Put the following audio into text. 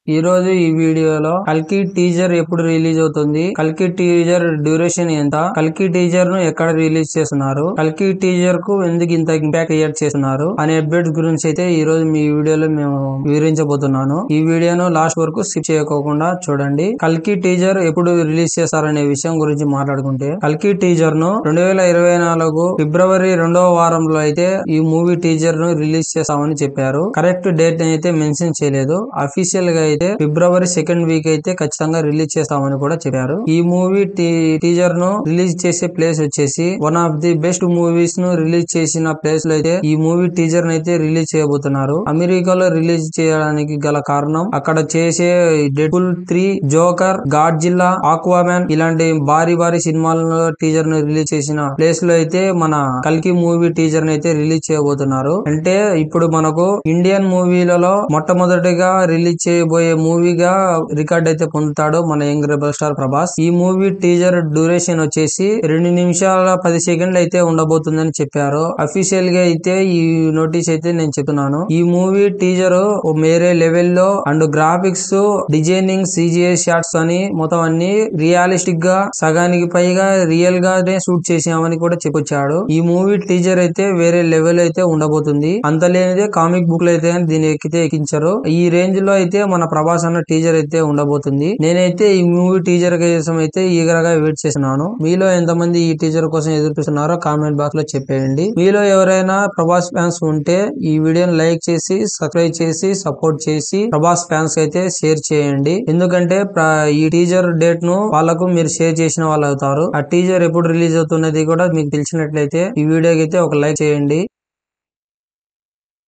ఈ రోజు ఈ వీడియోలో కల్కి టీజర్ ఎప్పుడు రిలీజ్ అవుతుంది కల్కి టీజర్ డ్యూరేషన్ ఎంత కల్కి టీజర్ ను ఎక్కడ రిలీజ్ చేస్తున్నారు కల్కి టీజర్ కు ఎందుకు ఇంత ఇంపాక్ట్ క్రియేట్ చేస్తున్నారు అనే అప్డేట్స్ గురించి అయితే ఈ రోజు మీ వీడియోలో మేము వివరించబోతున్నాను ఈ వీడియోను లాస్ట్ వరకు స్కిప్ చేయకోకుండా చూడండి కల్కి టీజర్ ఎప్పుడు రిలీజ్ చేస్తారనే విషయం గురించి మాట్లాడుకుంటే కల్కి టీజర్ ను రెండు వేల ఇరవై నాలుగు ఫిబ్రవరి రెండవ వారంలో అయితే ఈ మూవీ టీజర్ ను రిలీజ్ చేస్తామని చెప్పారు కరెక్ట్ డేట్ అయితే మెన్షన్ చేయలేదు అఫీషియల్ గా అయితే ఫిబ్రవరి సెకండ్ వీక్ అయితే ఖచ్చితంగా రిలీజ్ చేస్తామని కూడా చెప్పారు ఈ మూవీ టీజర్ ను రిలీజ్ చేసే ప్లేస్ వచ్చేసి one of the best movies ను రిలీజ్ చేసిన ప్లేస్ లో అయితే ఈ మూవీ టీజర్ ను అయితే రిలీజ్ చేయబోతున్నారు అమెరికాలో రిలీజ్ చేయడానికి గల కారణం అక్కడ చేసే Deadpool three Joker Godzilla Aquaman ఇలాంటి భారీ భారీ సినిమాలను టీజర్ ను రిలీజ్ చేసిన ప్లేస్ లో అయితే మన కల్కి మూవీ టీజర్ ను అయితే రిలీజ్ చేయబోతున్నారు అంటే ఇప్పుడు మనకు ఇండియన్ మూవీలలో మొట్టమొదటిగా రిలీజ్ చేయబోయే మూవీగా రికార్డ్ అయితే పొందుతాడు మన యంగ్ రెబల్ స్టార్ ప్రభాస్ ఈ మూవీ టీజర్ డ్యూరేషన్ వచ్చేసి రెండు నిమిషాల పది సెకండ్లు అయితే ఉండబోతుందని చెప్పారు అఫీషియల్ గా అయితే ఈ నోటీస్ అయితే నేను చెప్తున్నాను ఈ మూవీ టీజర్ వేరే లెవెల్ లో and graphics designing CGI shots అని మొత్తం అన్ని రియలిస్టిక్ గా సగానికి పైగా రియల్ గానే షూట్ చేసామని కూడా చెప్పొచ్చాడు ఈ మూవీ టీజర్ అయితే వేరే లెవెల్ అయితే ఉండబోతుంది అంత లేనిదే కామిక్ బుక్ లో అయితే దీని ఎక్కితే ఎక్కించారు ఈ రేంజ్ లో అయితే మన ప్రభాస్ అన్న టీజర్ అయితే ఉండబోతుంది నేనైతే ఈ మూవీ టీజర్ కోసం అయితే ఈగర్ గా వెయిట్ చేస్తున్నాను మీలో ఎంతమంది ఈ టీజర్ కోసం ఎదురు చూస్తున్నారో కామెంట్ బాక్స్ లో చెప్పేయండి మీలో ఎవరైనా ప్రభాస్ ఫ్యాన్స్ ఉంటే ఈ వీడియోని లైక్ చేసి సబ్స్క్రైబ్ చేసి సపోర్ట్ చేసి ప్రభాస్ ఫ్యాన్స్ అయితే షేర్ చేయండి ఎందుకంటే ప్ర- ఈ టీజర్ డేట్ ను వాళ్ళకు మీరు షేర్ చేసిన వాళ్ళు అవుతారు ఆ టీజర్ ఎప్పుడు రిలీజ్ అవుతున్నది కూడా మీకు తెలిసినట్లయితే ఈ వీడియోకి అయితే ఒక లైక్ చేయండి